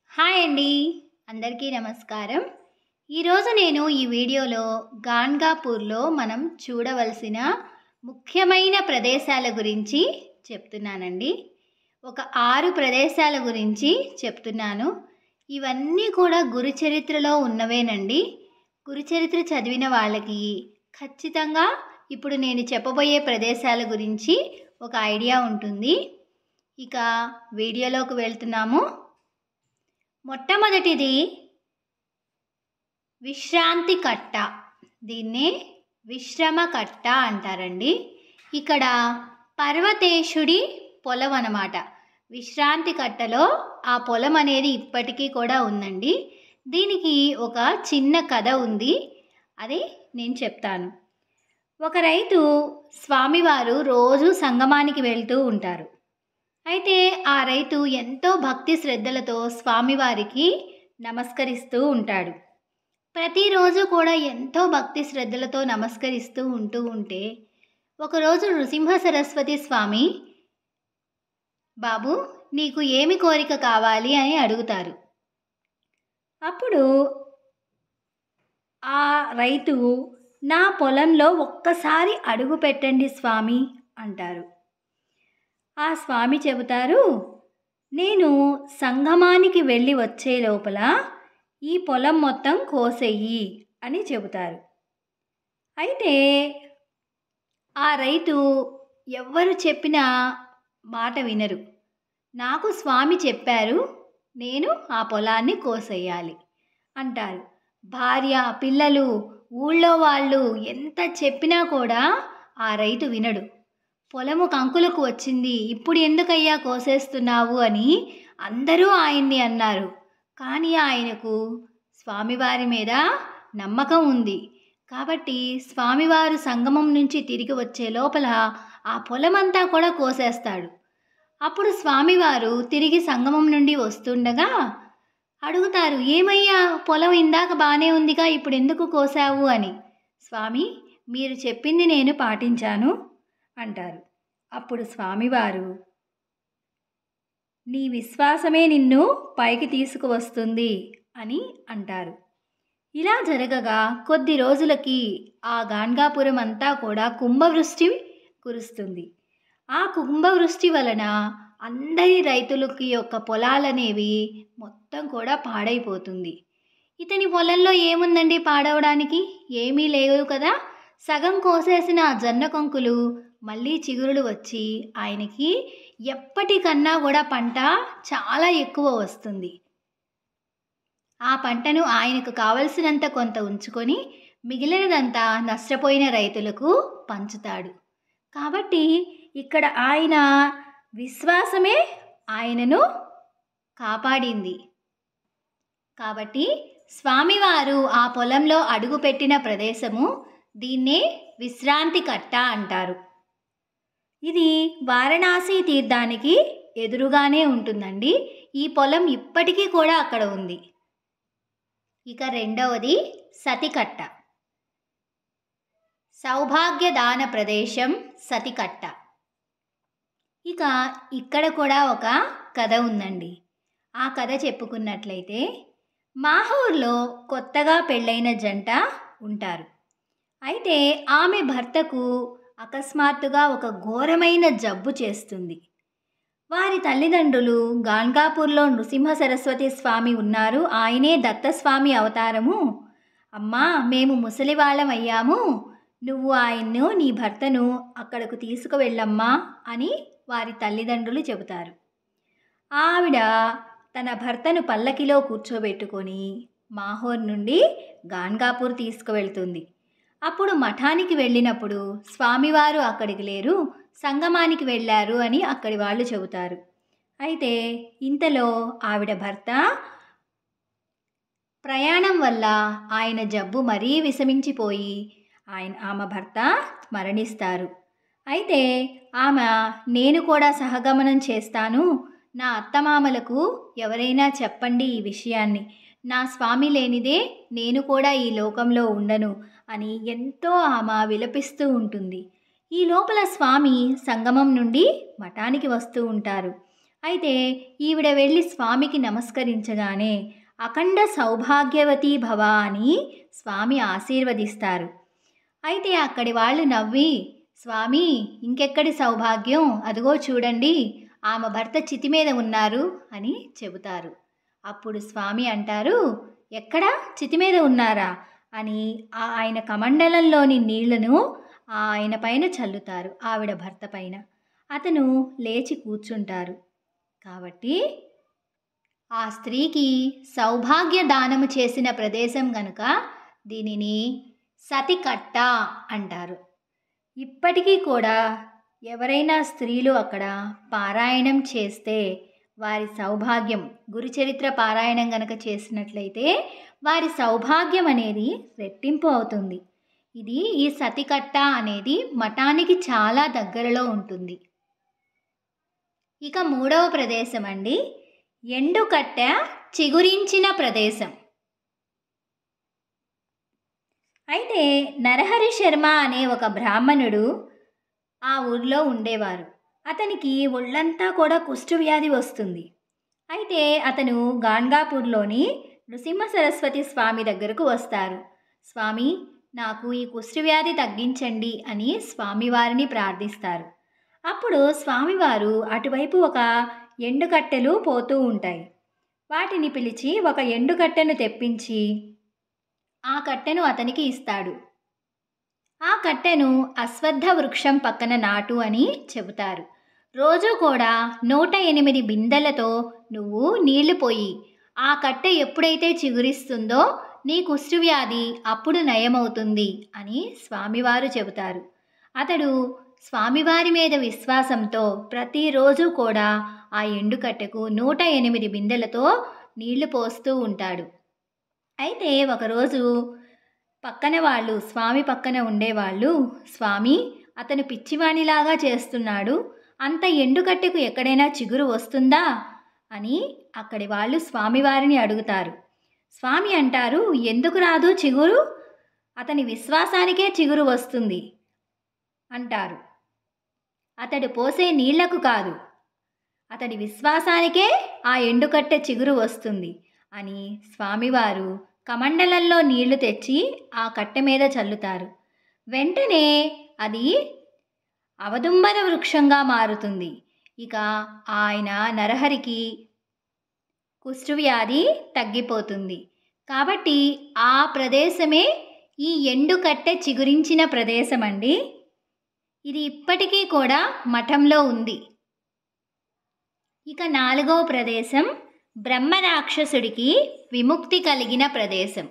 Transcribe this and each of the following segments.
hi అండి అందరికీ నమస్కారం ఈరోజు నేను ఈ వీడియోలో గాన్గాపూర్లో మనం చూడవలసిన ముఖ్యమైన ప్రదేశాల గురించి చెప్తున్నానండి ఒక ఆరు ప్రదేశాల గురించి చెప్తున్నాను ఇవన్నీ కూడా గురుచరిత్రలో ఉన్నవేనండి గురుచరిత్ర చదివిన వాళ్ళకి ఖచ్చితంగా ఇప్పుడు నేను చెప్పబోయే ప్రదేశాల గురించి ఒక ఐడియా ఉంటుంది ఇక వీడియోలోకి వెళ్తున్నాము మొట్టమొదటిది విశ్రాంతి కట్ట దీన్నే విశ్రమ కట్ట అంటారండి ఇక్కడ పర్వతేశుడి పొలం అన్నమాట విశ్రాంతి కట్టలో ఆ పొలం అనేది ఇప్పటికీ కూడా ఉందండి దీనికి ఒక చిన్న కథ ఉంది అది నేను చెప్తాను ఒక రైతు స్వామివారు రోజు సంగమానికి వెళ్తూ ఉంటారు అయితే ఆ రైతు ఎంతో భక్తి శ్రద్ధలతో స్వామివారికి నమస్కరిస్తూ ఉంటాడు ప్రతిరోజు కూడా ఎంతో భక్తి శ్రద్ధలతో నమస్కరిస్తూ ఉంటూ ఉంటే ఒకరోజు నృసింహ సరస్వతి స్వామి బాబు నీకు ఏమి కోరిక కావాలి అని అడుగుతారు అప్పుడు ఆ రైతు నా పొలంలో ఒక్కసారి అడుగు పెట్టండి స్వామి అంటారు ఆ స్వామి చెబుతారు నేను సంగమానికి వెళ్ళి వచ్చే లోపల ఈ పొలం మొత్తం కోసెయ్యి అని చెబుతారు అయితే ఆ రైతు ఎవ్వరు చెప్పినా మాట వినరు నాకు స్వామి చెప్పారు నేను ఆ పొలాన్ని కోసేయాలి అంటారు భార్య పిల్లలు ఊళ్ళో వాళ్ళు ఎంత చెప్పినా కూడా ఆ రైతు వినడు పొలము కంకులకు వచ్చింది ఇప్పుడు ఎందుకయ్యా కోసేస్తున్నావు అని అందరూ ఆయన్ని అన్నారు కానీ ఆయనకు స్వామివారి మీద నమ్మకం ఉంది కాబట్టి స్వామివారు సంగమం నుంచి తిరిగి వచ్చే లోపల ఆ పొలమంతా కూడా కోసేస్తాడు అప్పుడు స్వామివారు తిరిగి సంగమం నుండి వస్తుండగా అడుగుతారు ఏమయ్యా పొలం ఇందాక బాగానే ఉందిగా ఇప్పుడు ఎందుకు కోసావు అని స్వామి మీరు చెప్పింది నేను పాటించాను అంటారు అప్పుడు స్వామివారు నీ విశ్వాసమే నిన్ను పైకి తీసుకువస్తుంది అని అంటారు ఇలా జరగగా కొద్ది రోజులకి ఆ గాన్గాపురం అంతా కూడా కుంభవృష్టి కురుస్తుంది ఆ కుంభవృష్టి వలన అందరి రైతులకి యొక్క పొలాలనేవి మొత్తం కూడా పాడైపోతుంది ఇతని పొలంలో ఏముందండి పాడవడానికి ఏమీ లేవు కదా సగం కోసేసిన ఆ జొన్న కొంకులు మళ్ళీ చిగురులు వచ్చి ఆయనకి ఎప్పటికన్నా కూడా పంట చాలా ఎక్కువ వస్తుంది ఆ పంటను ఆయనకు కావలసినంత కొంత ఉంచుకొని మిగిలినదంతా నష్టపోయిన రైతులకు పంచుతాడు కాబట్టి ఇక్కడ ఆయన విశ్వాసమే ఆయనను కాపాడింది కాబట్టి స్వామివారు ఆ పొలంలో అడుగుపెట్టిన ప్రదేశము దీన్నే విశ్రాంతి కట్ట అంటారు ఇది వారణాసి తీర్థానికి ఎదురుగానే ఉంటుందండి ఈ పొలం ఇప్పటికీ కూడా అక్కడ ఉంది ఇక రెండవది సతికట్ట సౌభాగ్యదాన ప్రదేశం సతికట్ట ఇక ఇక్కడ కూడా ఒక కథ ఉందండి ఆ కథ చెప్పుకున్నట్లయితే మాహూర్లో కొత్తగా పెళ్ళైన జంట ఉంటారు అయితే ఆమె భర్తకు అకస్మాత్తుగా ఒక ఘోరమైన జబ్బు చేస్తుంది వారి తల్లిదండ్రులు గాన్గాపూర్లో నృసింహ సరస్వతి స్వామి ఉన్నారు ఆయనే దత్తస్వామి అవతారము అమ్మా మేము ముసలి వాళ్ళం అయ్యాము నువ్వు ఆయన్ను నీ భర్తను అక్కడకు తీసుకువెళ్ళమ్మా అని వారి తల్లిదండ్రులు చెబుతారు ఆవిడ తన భర్తను పల్లకిలో కూర్చోబెట్టుకొని మాహోర్ నుండి గాన్గాపూర్ తీసుకువెళ్తుంది అప్పుడు మఠానికి వెళ్ళినప్పుడు స్వామివారు అక్కడికి లేరు సంగమానికి వెళ్ళారు అని అక్కడి వాళ్ళు చెబుతారు అయితే ఇంతలో ఆవిడ భర్త ప్రయాణం వల్ల ఆయన జబ్బు మరీ విషమించిపోయి ఆయన ఆమె భర్త మరణిస్తారు అయితే ఆమె నేను కూడా సహగమనం చేస్తాను నా అత్తమామలకు ఎవరైనా చెప్పండి ఈ విషయాన్ని నా స్వామి లేనిదే నేను కూడా ఈ లోకంలో ఉండను అని ఎంతో ఆమె విలపిస్తూ ఉంటుంది ఈ లోపల స్వామి సంగమం నుండి మఠానికి వస్తూ ఉంటారు అయితే ఈవిడ వెళ్ళి స్వామికి నమస్కరించగానే అఖండ సౌభాగ్యవతి భవ అని స్వామి ఆశీర్వదిస్తారు అయితే అక్కడి వాళ్ళు నవ్వి స్వామి ఇంకెక్కడి సౌభాగ్యం అదిగో చూడండి ఆమె భర్త చితి మీద ఉన్నారు అని చెబుతారు అప్పుడు స్వామి అంటారు ఎక్కడ చితి మీద ఉన్నారా అని ఆ ఆయన కమండలంలోని నీళ్లను ఆ ఆయన పైన చల్లుతారు ఆవిడ భర్త పైన అతను లేచి కూర్చుంటారు కాబట్టి ఆ స్త్రీకి సౌభాగ్య దానము చేసిన ప్రదేశం గనుక దీనిని సతికట్ట అంటారు ఇప్పటికీ కూడా ఎవరైనా స్త్రీలు అక్కడ పారాయణం చేస్తే వారి సౌభాగ్యం గురుచరిత్ర పారాయణం గనక చేసినట్లయితే వారి సౌభాగ్యం అనేది రెట్టింపు అవుతుంది ఇది ఈ సతికట్ట అనేది మఠానికి చాలా దగ్గరలో ఉంటుంది ఇక మూడవ ప్రదేశం అండి ఎండుకట్ట చిగురించిన ప్రదేశం అయితే నరహరి శర్మ అనే ఒక బ్రాహ్మణుడు ఆ ఊర్లో ఉండేవారు అతనికి ఒళ్ళంతా కూడా కుష్ఠవ్యాధి వస్తుంది అయితే అతను గాన్గాపూర్లోని నృసింహ సరస్వతి స్వామి దగ్గరకు వస్తారు స్వామి నాకు ఈ కుష్ఠవ్యాధి తగ్గించండి అని స్వామివారిని ప్రార్థిస్తారు అప్పుడు స్వామివారు అటువైపు ఒక ఎండుకట్టెలు పోతూ ఉంటాయి వాటిని పిలిచి ఒక ఎండుకట్టెను తెప్పించి ఆ కట్టెను అతనికి ఇస్తాడు ఆ కట్టెను అశ్వత్థ వృక్షం పక్కన నాటు అని చెబుతారు రోజు కూడా నూట ఎనిమిది బిందెలతో నువ్వు నీళ్లు పోయి ఆ కట్టె ఎప్పుడైతే చిగురిస్తుందో నీ కుష్ఠవ్యాధి అప్పుడు నయమవుతుంది అని స్వామివారు చెబుతారు అతడు స్వామివారి మీద విశ్వాసంతో ప్రతిరోజు కూడా ఆ ఎండుకట్టెకు నూట ఎనిమిది బిందెలతో నీళ్లు పోస్తూ ఉంటాడు అయితే ఒకరోజు పక్కన వాళ్ళు స్వామి పక్కన ఉండేవాళ్ళు స్వామి అతను పిచ్చివాణిలాగా చేస్తున్నాడు అంత ఎండుకట్టెకు ఎక్కడైనా చిగురు వస్తుందా అని అక్కడి వాళ్ళు స్వామివారిని అడుగుతారు స్వామి అంటారు ఎందుకు రాదు చిగురు అతని విశ్వాసానికే చిగురు వస్తుంది అంటారు అతడు పోసే నీళ్లకు కాదు అతడి విశ్వాసానికే ఆ ఎండుకట్టె చిగురు వస్తుంది అని స్వామివారు కమండలంలో నీళ్లు తెచ్చి ఆ కట్టె మీద చల్లుతారు వెంటనే అది అవదుంబర వృక్షంగా మారుతుంది ఇక ఆయన నరహరికి కుష్ఠవ్యాధి తగ్గిపోతుంది కాబట్టి ఆ ప్రదేశమే ఈ ఎండుకట్టె చిగురించిన ప్రదేశం అండి ఇది ఇప్పటికీ కూడా మఠంలో ఉంది ఇక నాలుగవ ప్రదేశం బ్రహ్మ రాక్షసుడికి విముక్తి కలిగిన ప్రదేశం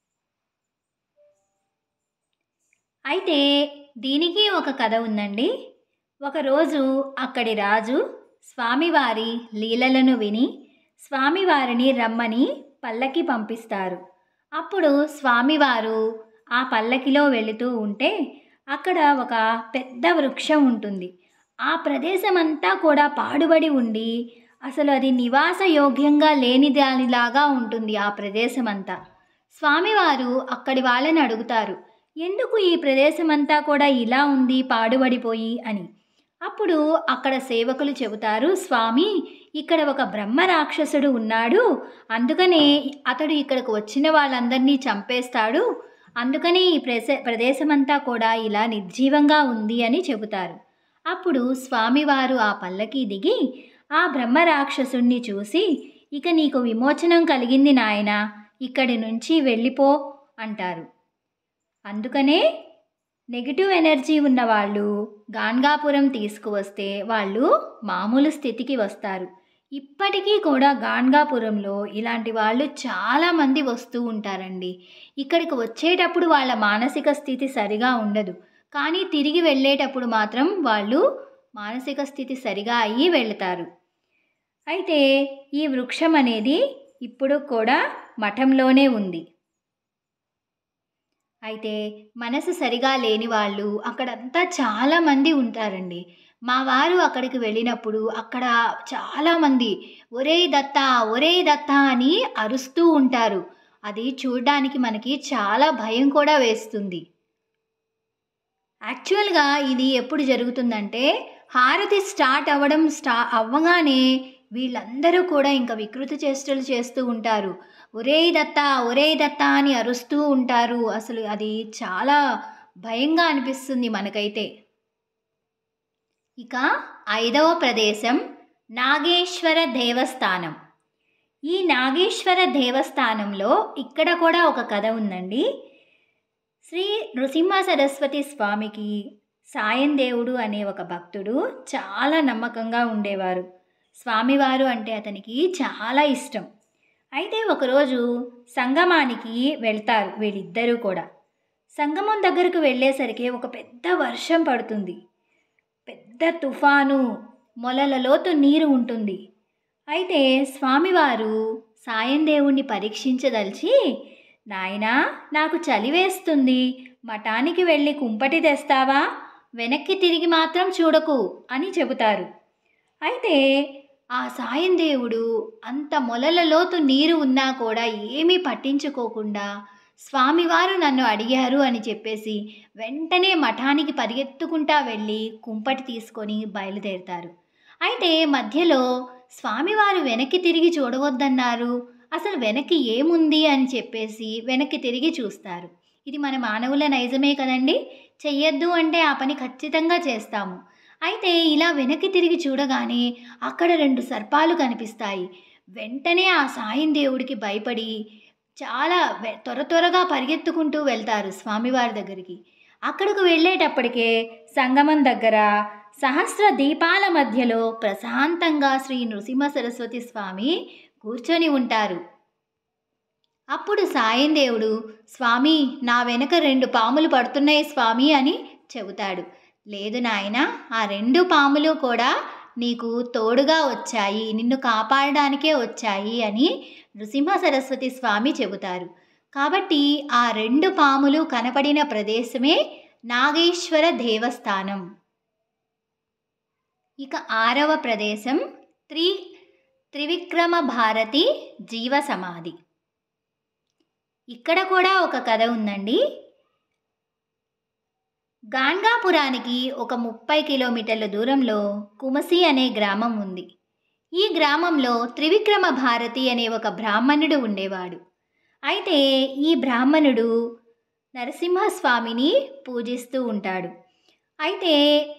అయితే దీనికి ఒక కథ ఉందండి ఒకరోజు అక్కడి రాజు స్వామివారి లీలలను విని స్వామివారిని రమ్మని పల్లకి పంపిస్తారు అప్పుడు స్వామివారు ఆ పల్లకిలో వెళుతూ ఉంటే అక్కడ ఒక పెద్ద వృక్షం ఉంటుంది ఆ ప్రదేశం అంతా కూడా పాడుబడి ఉండి అసలు అది నివాస యోగ్యంగా లేని దానిలాగా ఉంటుంది ఆ ప్రదేశం అంతా స్వామివారు అక్కడి వాళ్ళని అడుగుతారు ఎందుకు ఈ ప్రదేశం అంతా కూడా ఇలా ఉంది పాడుబడిపోయి అని అప్పుడు అక్కడ సేవకులు చెబుతారు స్వామి ఇక్కడ ఒక బ్రహ్మ రాక్షసుడు ఉన్నాడు అందుకనే అతడు ఇక్కడికి వచ్చిన వాళ్ళందరినీ చంపేస్తాడు అందుకనే ఈ ప్రదేశ ప్రదేశమంతా కూడా ఇలా నిర్జీవంగా ఉంది అని చెబుతారు అప్పుడు స్వామివారు ఆ పల్లకి దిగి ఆ బ్రహ్మ రాక్షసుణ్ణి చూసి ఇక నీకు విమోచనం కలిగింది నాయనా ఇక్కడి నుంచి వెళ్ళిపో అంటారు అందుకనే నెగిటివ్ ఎనర్జీ ఉన్న వాళ్ళు గాన్గాపురం తీసుకువస్తే వాళ్ళు మామూలు స్థితికి వస్తారు ఇప్పటికీ కూడా గాన్గాపురంలో ఇలాంటి వాళ్ళు చాలామంది వస్తూ ఉంటారండి ఇక్కడికి వచ్చేటప్పుడు వాళ్ళ మానసిక స్థితి సరిగా ఉండదు కానీ తిరిగి వెళ్ళేటప్పుడు మాత్రం వాళ్ళు మానసిక స్థితి సరిగా అయ్యి వెళ్తారు అయితే ఈ వృక్షం అనేది ఇప్పుడు కూడా మఠంలోనే ఉంది అయితే మనసు సరిగా లేని వాళ్ళు అక్కడంతా చాలామంది ఉంటారండి మా వారు అక్కడికి వెళ్ళినప్పుడు అక్కడ చాలామంది ఒరే దత్త ఒరే దత్త అని అరుస్తూ ఉంటారు అది చూడడానికి మనకి చాలా భయం కూడా వేస్తుంది యాక్చువల్గా ఇది ఎప్పుడు జరుగుతుందంటే హారతి స్టార్ట్ అవ్వడం స్టా అవ్వగానే వీళ్ళందరూ కూడా ఇంకా వికృతి చేష్టలు చేస్తూ ఉంటారు ఒరేయ్ దత్త ఒరేయ్ దత్త అని అరుస్తూ ఉంటారు అసలు అది చాలా భయంగా అనిపిస్తుంది మనకైతే ఇక ఐదవ ప్రదేశం నాగేశ్వర దేవస్థానం ఈ నాగేశ్వర దేవస్థానంలో ఇక్కడ కూడా ఒక కథ ఉందండి శ్రీ నృసింహ సరస్వతి స్వామికి సాయం దేవుడు అనే ఒక భక్తుడు చాలా నమ్మకంగా ఉండేవారు స్వామివారు అంటే అతనికి చాలా ఇష్టం అయితే ఒకరోజు సంగమానికి వెళ్తారు వీళ్ళిద్దరూ కూడా సంగమం దగ్గరకు వెళ్ళేసరికి ఒక పెద్ద వర్షం పడుతుంది పెద్ద తుఫాను మొలల లోతు నీరు ఉంటుంది అయితే స్వామివారు సాయం దేవుణ్ణి పరీక్షించదలిచి నాయనా నాకు చలి వేస్తుంది మఠానికి వెళ్ళి కుంపటి తెస్తావా వెనక్కి తిరిగి మాత్రం చూడకు అని చెబుతారు అయితే ఆ సాయం దేవుడు అంత మొలల లోతు నీరు ఉన్నా కూడా ఏమీ పట్టించుకోకుండా స్వామివారు నన్ను అడిగారు అని చెప్పేసి వెంటనే మఠానికి పరిగెత్తుకుంటా వెళ్ళి కుంపటి తీసుకొని బయలుదేరుతారు అయితే మధ్యలో స్వామివారు వెనక్కి తిరిగి చూడవద్దన్నారు అసలు వెనక్కి ఏముంది అని చెప్పేసి వెనక్కి తిరిగి చూస్తారు ఇది మన మానవుల నైజమే కదండి చెయ్యొద్దు అంటే ఆ పని ఖచ్చితంగా చేస్తాము అయితే ఇలా వెనక్కి తిరిగి చూడగానే అక్కడ రెండు సర్పాలు కనిపిస్తాయి వెంటనే ఆ సాయం దేవుడికి భయపడి చాలా వె- త్వర త్వరగా పరిగెత్తుకుంటూ వెళ్తారు స్వామివారి దగ్గరికి అక్కడికి వెళ్ళేటప్పటికే సంగమం దగ్గర సహస్ర దీపాల మధ్యలో ప్రశాంతంగా శ్రీ నృసింహ సరస్వతి స్వామి కూర్చొని ఉంటారు అప్పుడు సాయం దేవుడు స్వామి నా వెనక రెండు పాములు పడుతున్నాయి స్వామి అని చెబుతాడు లేదు నాయన ఆ రెండు పాములు కూడా నీకు తోడుగా వచ్చాయి నిన్ను కాపాడడానికే వచ్చాయి అని నృసింహ సరస్వతి స్వామి చెబుతారు కాబట్టి ఆ రెండు పాములు కనపడిన ప్రదేశమే నాగేశ్వర దేవస్థానం ఇక ఆరవ ప్రదేశం త్రి త్రివిక్రమ భారతి జీవ సమాధి ఇక్కడ కూడా ఒక కథ ఉందండి గాన్గాపురానికి ఒక ముప్పై కిలోమీటర్ల దూరంలో కుమసి అనే గ్రామం ఉంది ఈ గ్రామంలో త్రివిక్రమ భారతి అనే ఒక బ్రాహ్మణుడు ఉండేవాడు అయితే ఈ బ్రాహ్మణుడు నరసింహస్వామిని పూజిస్తూ ఉంటాడు అయితే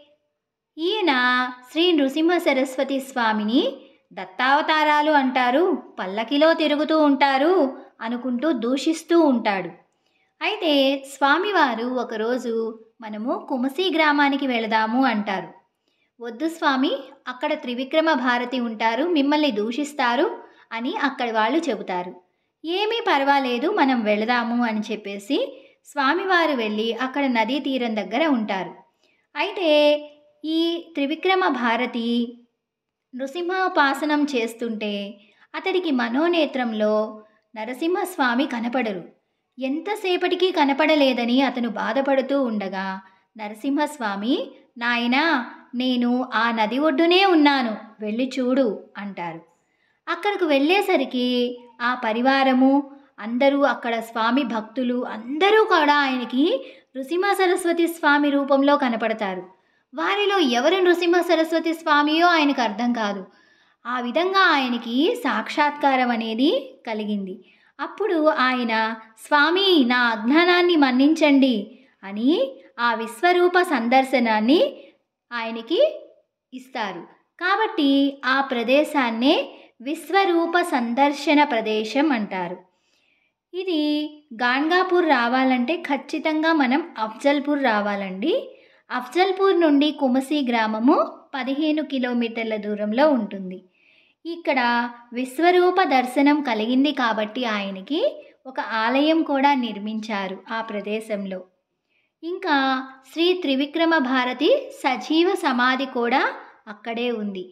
ఈయన శ్రీ నృసింహ సరస్వతి స్వామిని దత్తావతారాలు అంటారు పల్లకిలో తిరుగుతూ ఉంటారు అనుకుంటూ దూషిస్తూ ఉంటాడు అయితే స్వామివారు ఒకరోజు మనము కుమసి గ్రామానికి వెళదాము అంటారు వద్దు స్వామి అక్కడ త్రివిక్రమ భారతి ఉంటారు మిమ్మల్ని దూషిస్తారు అని అక్కడి వాళ్ళు చెబుతారు ఏమీ పర్వాలేదు మనం వెళదాము అని చెప్పేసి స్వామివారు వెళ్ళి అక్కడ నదీ తీరం దగ్గర ఉంటారు అయితే ఈ త్రివిక్రమ భారతి నృసింహోపాసనం చేస్తుంటే అతడికి మనోనేత్రంలో నరసింహస్వామి కనపడరు ఎంతసేపటికి కనపడలేదని అతను బాధపడుతూ ఉండగా నరసింహస్వామి నాయనా నేను ఆ నది ఒడ్డునే ఉన్నాను వెళ్ళి చూడు అంటారు అక్కడికి వెళ్ళేసరికి ఆ పరివారము అందరూ అక్కడ స్వామి భక్తులు అందరూ కూడా ఆయనకి నృసింహ సరస్వతి స్వామి రూపంలో కనపడతారు వారిలో ఎవరు నృసింహ సరస్వతి స్వామియో ఆయనకు అర్థం కాదు ఆ విధంగా ఆయనకి సాక్షాత్కారం అనేది కలిగింది అప్పుడు ఆయన స్వామి నా అజ్ఞానాన్ని మన్నించండి అని ఆ విశ్వరూప సందర్శనాన్ని ఆయనకి ఇస్తారు కాబట్టి ఆ ప్రదేశాన్నే విశ్వరూప సందర్శన ప్రదేశం అంటారు ఇది గాన్గాపూర్ రావాలంటే ఖచ్చితంగా మనం అఫ్జల్పూర్ రావాలండి అఫ్జల్పూర్ నుండి కుమసి గ్రామము పదిహేను కిలోమీటర్ల దూరంలో ఉంటుంది ఇక్కడ విశ్వరూప దర్శనం కలిగింది కాబట్టి ఆయనకి ఒక ఆలయం కూడా నిర్మించారు ఆ ప్రదేశంలో ఇంకా శ్రీ త్రివిక్రమ భారతి సజీవ సమాధి కూడా అక్కడే ఉంది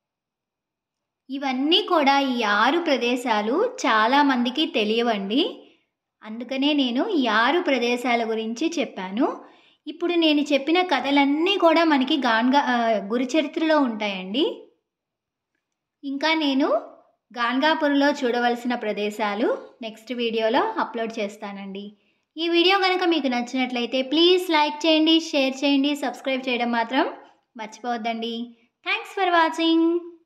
ఇవన్నీ కూడా ఈ ఆరు ప్రదేశాలు చాలామందికి తెలియవండి అందుకనే నేను ఈ ఆరు ప్రదేశాల గురించి చెప్పాను ఇప్పుడు నేను చెప్పిన కథలన్నీ కూడా మనకి గాన్గా ఆ, గురుచరిత్రలో ఉంటాయండి ఇంకా నేను గాన్గాపూర్లో చూడవలసిన ప్రదేశాలు నెక్స్ట్ వీడియోలో అప్లోడ్ చేస్తానండి ఈ వీడియో కనుక మీకు నచ్చినట్లయితే ప్లీజ్ లైక్ చేయండి షేర్ చేయండి సబ్స్క్రైబ్ చేయడం మాత్రం మర్చిపోవద్దండి థ్యాంక్స్ ఫర్ వాచింగ్